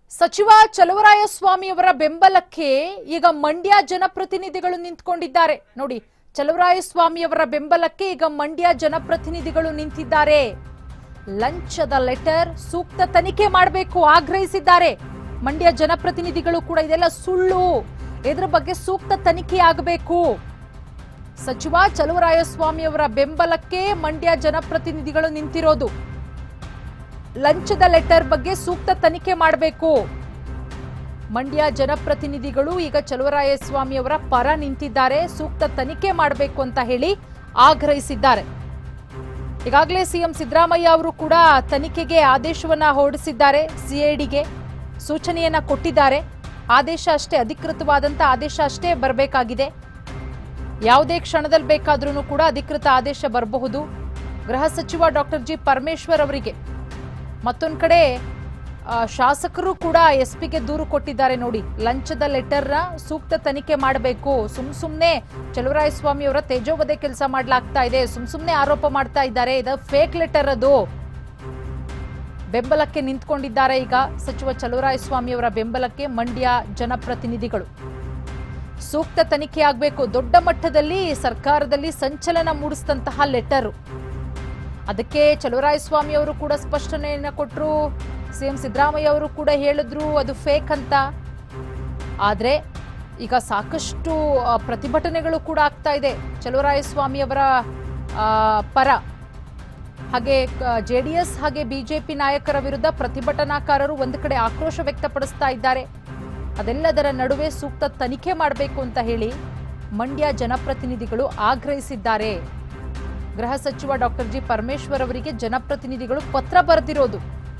ಸಚಿವ ಚಲುವರಾಯಸ್ವಾಮಿಯವರ ಬೆಂಬಲಕ್ಕೆ ಈಗ ಮಂಡ್ಯ ಜನಪ್ರತಿನಿಧಿಗಳು ನಿಂತ್ಕೊಂಡಿದ್ದಾರೆ ನೋಡಿ ಚಲುವರಾಯಸ್ವಾಮಿಯವರ ಬೆಂಬಲಕ್ಕೆ ಈಗ ಮಂಡ್ಯ ಜನಪ್ರತಿನಿಧಿಗಳು ನಿಂತಿದ್ದಾರೆ ಲಂಚದ ಲೆಟರ್ ಸೂಕ್ತ ತನಿಖೆ ಮಾಡಬೇಕು ಆಗ್ರಹಿಸಿದ್ದಾರೆ ಮಂಡ್ಯ ಜನಪ್ರತಿನಿಧಿಗಳು ಕೂಡ ಇದೆಲ್ಲ ಸುಳ್ಳು ಇದರ ಬಗ್ಗೆ ಸೂಕ್ತ ತನಿಖೆ ಆಗಬೇಕು ಸಚಿವ ಚಲುವರಾಯಸ್ವಾಮಿಯವರ ಬೆಂಬಲಕ್ಕೆ ಮಂಡ್ಯ ಜನಪ್ರತಿನಿಧಿಗಳು ನಿಂತಿರೋದು ಲಂಚದ ಲೆಟರ್ ಬಗ್ಗೆ ಸೂಕ್ತ ತನಿಖೆ ಮಾಡಬೇಕು ಮಂಡ್ಯ ಜನಪ್ರತಿನಿಧಿಗಳು ಈಗ ಚಲುವರಾಯಸ್ವಾಮಿ ಅವರ ಪರ ನಿಂತಿದ್ದಾರೆ ಸೂಕ್ತ ತನಿಖೆ ಮಾಡಬೇಕು ಅಂತ ಹೇಳಿ ಆಗ್ರಹಿಸಿದ್ದಾರೆ ಈಗಾಗಲೇ ಸಿಎಂ ಸಿದ್ದರಾಮಯ್ಯ ಅವರು ಕೂಡ ತನಿಖೆಗೆ ಆದೇಶವನ್ನ ಹೊರಡಿಸಿದ್ದಾರೆ ಸಿಐಡಿಗೆ ಸೂಚನೆಯನ್ನ ಕೊಟ್ಟಿದ್ದಾರೆ ಆದೇಶ ಅಷ್ಟೇ ಅಧಿಕೃತವಾದಂತ ಆದೇಶ ಅಷ್ಟೇ ಬರಬೇಕಾಗಿದೆ ಯಾವುದೇ ಕ್ಷಣದಲ್ಲಿ ಬೇಕಾದ್ರೂ ಕೂಡ ಅಧಿಕೃತ ಆದೇಶ ಬರಬಹುದು ಗೃಹ ಸಚಿವ ಡಾಕ್ಟರ್ ಜಿ ಪರಮೇಶ್ವರ್ ಅವರಿಗೆ ಮತ್ತೊಂದು ಕಡೆ ಆ, ಶಾಸಕರು ಕೂಡ ಎಸ್ ಪಿಗೆ ದೂರು ಕೊಟ್ಟಿದ್ದಾರೆ ನೋಡಿ ಲಂಚದ ಲೆಟರ್ನ ಸೂಕ್ತ ತನಿಖೆ ಮಾಡಬೇಕು ಸುಮ್ ಸುಮ್ನೆ ಚಲುವರಾಯಸ್ವಾಮಿ ಅವರ ತೇಜೋವಧೆ ಕೆಲಸ ಮಾಡ್ಲಾಗ್ತಾ ಇದೆ ಸುಮ್ ಸುಮ್ನೆ ಆರೋಪ ಮಾಡ್ತಾ ಇದ್ದಾರೆ ಇದು ಫೇಕ್ ಲೆಟರ್ ಅದು ಬೆಂಬಲಕ್ಕೆ ನಿಂತ್ಕೊಂಡಿದ್ದಾರೆ ಈಗ ಸಚಿವ ಚಲುವರಾಯಸ್ವಾಮಿ ಅವರ ಬೆಂಬಲಕ್ಕೆ ಮಂಡ್ಯ ಜನಪ್ರತಿನಿಧಿಗಳು ಸೂಕ್ತ ತನಿಖೆ ಆಗಬೇಕು ದೊಡ್ಡ ಮಟ್ಟದಲ್ಲಿ ಸರ್ಕಾರದಲ್ಲಿ ಸಂಚಲನ ಮೂಡಿಸಿದಂತಹ ಲೆಟರು ಅದಕ್ಕೆ ಚಲುವರಾಯಸ್ವಾಮಿ ಅವರು ಕೂಡ ಸ್ಪಷ್ಟನೆಯನ್ನ ಕೊಟ್ಟರು ಸಿಎಂ ಸಿದ್ದರಾಮಯ್ಯ ಅವರು ಕೂಡ ಹೇಳಿದ್ರು ಅದು ಫೇಕ್ ಅಂತ ಆದ್ರೆ ಈಗ ಸಾಕಷ್ಟು ಆ, ಪ್ರತಿಭಟನೆಗಳು ಕೂಡ ಆಗ್ತಾ ಇದೆ ಚಲುವರಾಯಸ್ವಾಮಿ ಅವರ ಆ, ಪರ ಹಾಗೆ ಜೆ ಡಿ ಎಸ್ ಹಾಗೆ ಬಿಜೆಪಿ ನಾಯಕರ ವಿರುದ್ಧ ಪ್ರತಿಭಟನಾಕಾರರು ಒಂದು ಕಡೆ ಆಕ್ರೋಶ ವ್ಯಕ್ತಪಡಿಸ್ತಾ ಇದ್ದಾರೆ ಅದೆಲ್ಲದರ ನಡುವೆ ಸೂಕ್ತ ತನಿಖೆ ಮಾಡಬೇಕು ಅಂತ ಹೇಳಿ ಮಂಡ್ಯ ಜನಪ್ರತಿನಿಧಿಗಳು ಆಗ್ರಹಿಸಿದ್ದಾರೆ ಗೃಹ ಸಚಿವ ಡಾಕ್ಟರ್ ಜಿ ಪರಮೇಶ್ವರ್ ಅವರಿಗೆ ಜನಪ್ರತಿನಿಧಿಗಳು ಪತ್ರ ಬರೆದಿರೋದು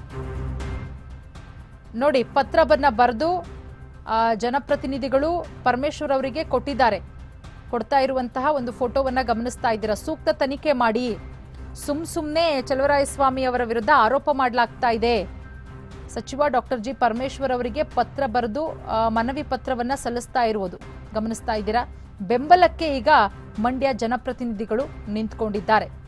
ನೋಡಿ ಪತ್ರವನ್ನ ಬರೆದು ಜನಪ್ರತಿನಿಧಿಗಳು ಪರಮೇಶ್ವರ್ ಅವರಿಗೆ ಕೊಟ್ಟಿದ್ದಾರೆ ಕೊಡ್ತಾ ಇರುವಂತಹ ಒಂದು ಫೋಟೋವನ್ನ ಗಮನಿಸ್ತಾ ಇದ್ದೀರಾ ಸೂಕ್ತ ತನಿಖೆ ಮಾಡಿ ಸುಮ್ ಸುಮ್ನೆ ಚಲುವರಾಯಸ್ವಾಮಿ ಅವರ ವಿರುದ್ಧ ಆರೋಪ ಮಾಡಲಾಗ್ತಾ ಇದೆ ಸಚಿವ ಡಾಕ್ಟರ್ ಜಿ ಪರಮೇಶ್ವರ್ ಅವರಿಗೆ ಪತ್ರ ಬರೆದು ಆ, ಮನವಿ ಪತ್ರವನ್ನ ಸಲ್ಲಿಸ್ತಾ ಇರುವುದು ಗಮನಿಸ್ತಾ ಇದ್ದೀರಾ ಬೆಂಬಲಕ್ಕೆ ಈಗ ಮಂಡ್ಯ ಜನಪ್ರತಿನಿಧಿಗಳು ನಿಂತ್ಕೊಂಡಿದ್ದಾರೆ